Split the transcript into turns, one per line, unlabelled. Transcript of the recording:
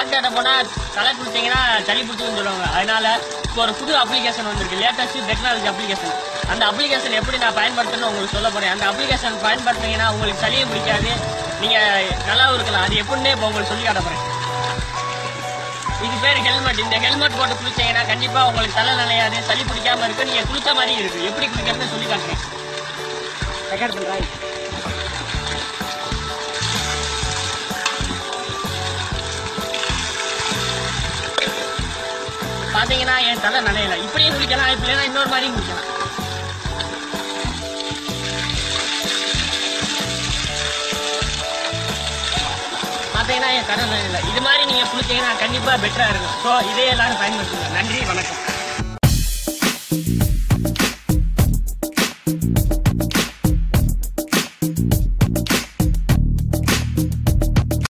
டாக்டர்கிட்ட போனா தலை குளிச்சீங்கன்னா சளி பிடிச்சுன்னு சொல்லுவாங்க அதனால இப்போ ஒரு புது அப்ளிகேஷன் வந்திருக்கு லேட்டஸ்ட் டெக்னாலஜி அப்ளிகேஷன் அந்த அப்ளிகேஷன் எப்படி நான் பயன்படுத்தணும்னு உங்களுக்கு சொல்ல போறேன் அந்த அப்ளிகேஷன் பயன்படுத்தினீங்கன்னா உங்களுக்கு சளியும் பிடிக்காது நீங்க நல்லாவும் இருக்கலாம் அது எப்படின்னே இப்போ உங்களுக்கு சொல்லி காட்ட போறேன் இது பேர் ஹெல்மெட் இந்த ஹெல்மெட் போட்டு குளிச்சீங்கன்னா கண்டிப்பா உங்களுக்கு தலை நிலையாது சளி பிடிக்காம இருக்கு நீங்க குளிச்ச மாதிரி இருக்கு எப்படி குளிக்கிறதுன்னு சொல்லி காட்டுறேன்
ரெக்கார்ட் பண்றாய்
பாத்தீங்கன்னா என் தலை நனையல இப்படியும் குளிக்கலாம் இப்படிலாம் இன்னொரு மாதிரியும் குளிக்கலாம் பாத்தீங்கன்னா என் தலை நனையல இது மாதிரி நீங்க குளிச்சீங்கன்னா கண்டிப்பா பெட்டரா இருக்கும் ஸோ இதே எல்லாரும் பயன்படுத்துங்க நன்றி வணக்கம்